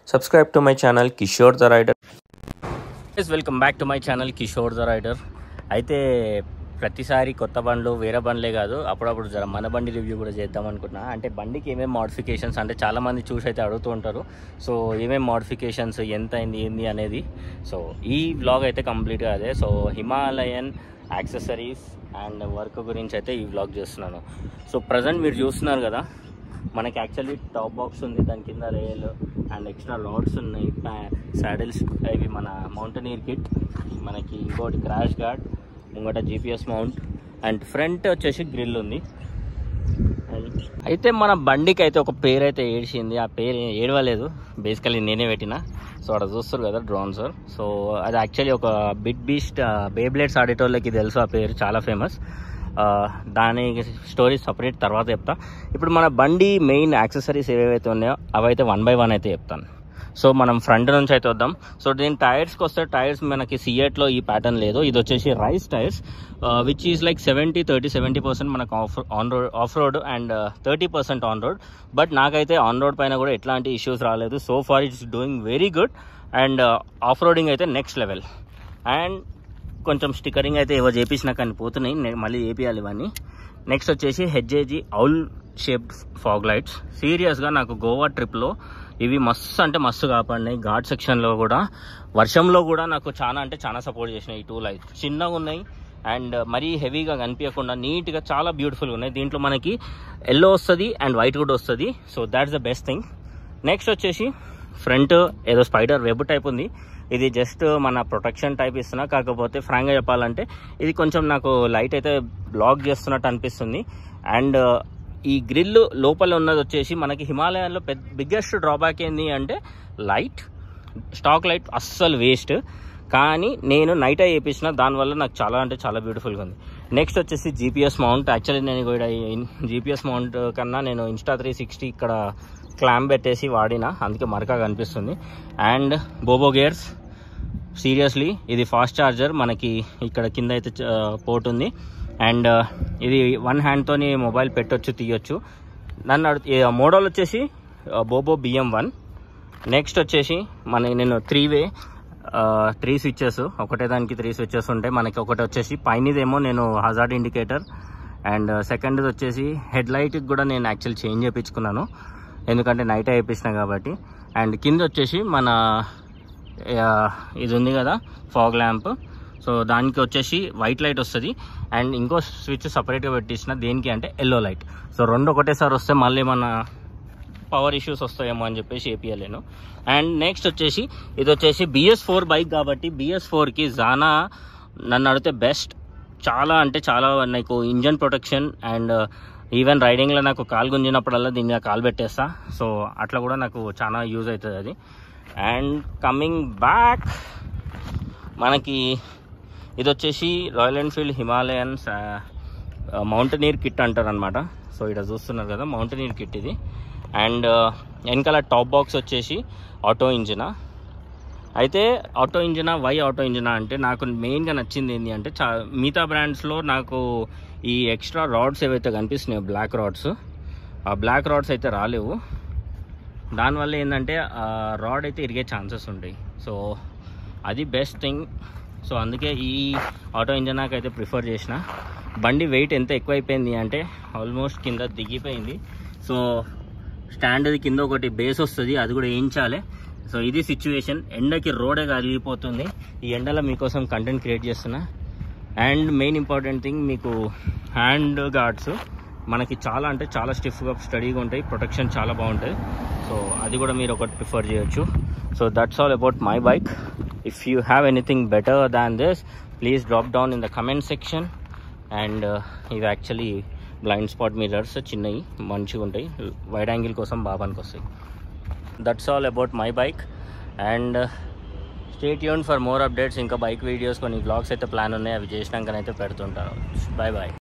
Subscribe to my channel Kishore the Rider. Yes welcome back to my channel Kishore the rider అయితే ప్రతిసారి కొత్త బండ్లు వేరే బండ్లే కాదు అప్పుడప్పుడు జర మన బండి రివ్యూ కూడా చేద్దాం అనుకుంటున్నా అంటే బండికి ఏమేమి మోడిఫికేషన్స్ అంటే చాలామంది చూసి అయితే అడుగుతూ ఉంటారు సో ఏమేమి మోడిఫికేషన్స్ ఎంత అయింది ఏంది అనేది సో ఈ వ్లాగ్ అయితే కంప్లీట్గా అదే so Himalayan accessories and work గురించి అయితే ఈ వ్లాగ్ చేస్తున్నాను సో ప్రజెంట్ మీరు చూస్తున్నారు కదా మనకి యాక్చువల్లీ టాప్ బాక్స్ ఉంది దాని కింద రేల్ అండ్ ఎక్స్ట్రా లాడ్స్ ఉన్నాయి సాడిల్స్ ఇవి మన మౌంటనీర్ కిట్ మనకి ఇంకోటి క్రాష్ గార్డ్ ముంగట జీపీఎస్ మౌంట్ అండ్ ఫ్రంట్ వచ్చేసి గ్రిల్ ఉంది And అయితే మన బండికి అయితే ఒక పేరు అయితే ఏడ్చింది ఆ పేరు ఏడవలేదు బేసికలీ నేనే పెట్టిన సో అక్కడ చూస్తారు కదా డ్రోన్ సార్ సో అది యాక్చువల్లీ ఒక బిగ్ బీస్ట్ బేబ్లెట్స్ ఆడేటోళ్ళకి తెలుసు ఆ పేరు చాలా ఫేమస్ దాని స్టోరీ సపరేట్ తర్వాత చెప్తా ఇప్పుడు మన బండి మెయిన్ యాక్సెసరీస్ ఏవైతే ఉన్నాయో అవైతే వన్ బై వన్ అయితే చెప్తాను సో మనం ఫ్రంట్ నుంచి అయితే వద్దాం సో దీని టైర్స్కి వస్తే టైర్స్ మనకి సిఎట్లో ఈ ప్యాటర్న్ లేదు ఇది వచ్చేసి rice tyres which is like seventy thirty seventy percent మనకు off on road off road and thirty percent on road but నాకైతే ఆన్ రోడ్ పైన కూడా ఎట్లాంటి ఇష్యూస్ రాలేదు so far it's doing very good and off roading అయితే next level and కొంచెం stickering అయితే ఏవో చేపించినా కానీ పోతున్నాయి నే- మళ్ళీ చేపియాలి ఇవన్నీ నెక్స్ట్ వచ్చేసి HAG owl shaped fog lights సీరియస్గా నాకు గోవా ట్రిప్లో ఇవి మస్తు అంటే మస్తు కాపాడినాయి ఘాట్ సెక్షన్లో కూడా వర్షంలో కూడా నాకు చాలా అంటే చాలా సపోర్ట్ చేసినాయి ఈ టూ లైట్స్ చిన్నగా ఉన్నాయి అండ్ మరీ హెవీగా కనిపించకుండా నీట్గా చాలా బ్యూటిఫుల్గా ఉన్నాయి దీంట్లో మనకి ఎల్లో వస్తుంది అండ్ వైట్ కూడా వస్తుంది so that's the best thing next వచ్చేసి ఫ్రంట్ ఏదో స్పైడర్ వెబ్ టైప్ ఉంది ఇది జస్ట్ మన ప్రొటెక్షన్ టైప్ ఇస్తున్నా కాకపోతే ఫ్రాంక్గా చెప్పాలంటే ఇది కొంచెం నాకు లైట్ అయితే బ్లాక్ చేస్తున్నట్టు అనిపిస్తుంది అండ్ ఈ గ్రిల్ లోపల ఉన్నది వచ్చేసి మనకి హిమాలయాల్లో పెద్ద బిగ్గెస్ట్ డ్రాబ్యాక్ ఏంది అంటే లైట్ స్టాక్ లైట్ అస్సలు వేస్ట్ కానీ నేను నైట్ అయి వేయించిన దానివల్ల నాకు చాలా అంటే చాలా బ్యూటిఫుల్గా ఉంది నెక్స్ట్ వచ్చేసి జీపీఎస్ మౌంట్ యాక్చువల్లీ నేను ఇక్కడ జీపీఎస్ మౌంట్ కన్నా నేను ఇన్స్టా త్రీ సిక్స్టీ ఇక్కడ క్లామ్ పెట్టేసి వాడిన అందుకే మరక కనిపిస్తుంది అండ్ బోబో గేర్స్ సీరియస్లీ ఇది ఫాస్ట్ ఛార్జర్ మనకి ఇక్కడ కింద అయితే పోర్ట్ ఉంది అండ్ ఇది వన్ హ్యాండ్తోని మొబైల్ పెట్టొచ్చు తీయొచ్చు నన్ను అడు మోడల్ వచ్చేసి బోబో బిఎం వన్ నెక్స్ట్ వచ్చేసి మన నేను త్రీ వే త్రీ స్విచ్చెస్ ఒకటే దానికి త్రీ స్విచ్చెస్ ఉంటాయి మనకి ఒకటి వచ్చేసి పైనదేమో నేను హజార్డ్ ఇండికేటర్ అండ్ సెకండ్ వచ్చేసి హెడ్ లైట్కి కూడా నేను యాక్చువల్ చేంజ్ చేయించుకున్నాను ఎందుకంటే నైట్ వేయించిన కాబట్టి అండ్ కింద వచ్చేసి మన ఆ, ఇది ఉంది కదా ఫాగ్ ల్యాంప్ సో దానికి వచ్చేసి వైట్ లైట్ వస్తుంది అండ్ ఇంకో స్విచ్ సపరేట్గా పెట్టించిన దేనికి అంటే ఎల్లో లైట్ సో రెండు ఒకటేసారి వస్తే మళ్ళీ మన పవర్ ఇష్యూస్ వస్తాయేమో అని చెప్పేసి ఏపీఎల్లేను అండ్ నెక్స్ట్ వచ్చేసి ఇది వచ్చేసి బిఎస్ ఫోర్ బైక్ కాబట్టి బిఎస్ ఫోర్కి జానా నన్ను అడిగితే బెస్ట్ చాలా అంటే చాలా నాకు ఇంజన్ ప్రొటెక్షన్ అండ్ ఈవెన్ రైడింగ్లో నాకు కాలు గుంజినప్పుడల్లా దీని మీద కాలు పెట్టేస్తా సో అట్లా కూడా నాకు చాలా యూజ్ అవుతుంది అది అండ్ కమింగ్ బ్యాక్ మనకి ఇది వచ్చేసి Royal Enfield Himalayans mountaineer kit అంటారు అనమాట సో ఇక్కడ చూస్తున్నారు కదా మౌంటనీర్ కిట్ ఇది అండ్ వెనకాల టాప్ బాక్స్ వచ్చేసి ఆటో ఇంజినా అయితే ఆటో ఇంజినా వై ఆటో ఇంజినా అంటే నాకు మెయిన్గా నచ్చింది ఏంటి అంటే చా మిగతా బ్రాండ్స్లో నాకు ఈ ఎక్స్ట్రా రాడ్స్ ఏవైతే కనిపిస్తున్నాయో బ్లాక్ రాడ్స్ ఆ బ్లాక్ రాడ్స్ అయితే రాలేవు దానివల్ల ఏంటంటే ఆ రాడ్ అయితే ఇరిగే ఛాన్సెస్ ఉంటాయి సో అది బెస్ట్ థింగ్ సో అందుకే ఈ ఆటో ఇంజనాకి అయితే ప్రిఫర్ చేసిన బండి వెయిట్ ఎంత ఎక్కువైపోయింది అంటే ఆల్మోస్ట్ కింద దిగిపోయింది సో స్టాండ్ కింద ఒకటి బేస్ వస్తుంది అది కూడా వేయించాలి సో ఇది సిచ్యువేషన్ ఎండకి రోడే కరిగిపోతుంది ఈ ఎండలో మీకోసం కంటెంట్ క్రియేట్ చేస్తున్నా అండ్ మెయిన్ ఇంపార్టెంట్ థింగ్ మీకు హ్యాండ్ గార్డ్స్ మనకి చాలా అంటే చాలా స్టిఫ్గా స్టడీగా ఉంటాయి ప్రొటెక్షన్ చాలా బాగుంటుంది సో అది కూడా మీరు ఒకటి ప్రిఫర్ చేయొచ్చు so that's all about my bike if you have anything better than this please drop down in the comment section and ఇవి యాక్చువల్లీ బ్లైండ్ స్పాట్ మిరర్స్ చిన్నవి మంచిగా ఉంటాయి వైడ్ యాంగిల్ కోసం బాగా పనికి వస్తాయి that's all about my bike and stay tuned for more updates ఇంకా bike videos కొన్ని బ్లాగ్స్ అయితే ప్లాన్ ఉన్నాయి అవి చేసినాకనైతే పెడుతుంటాను బాయ్ బాయ్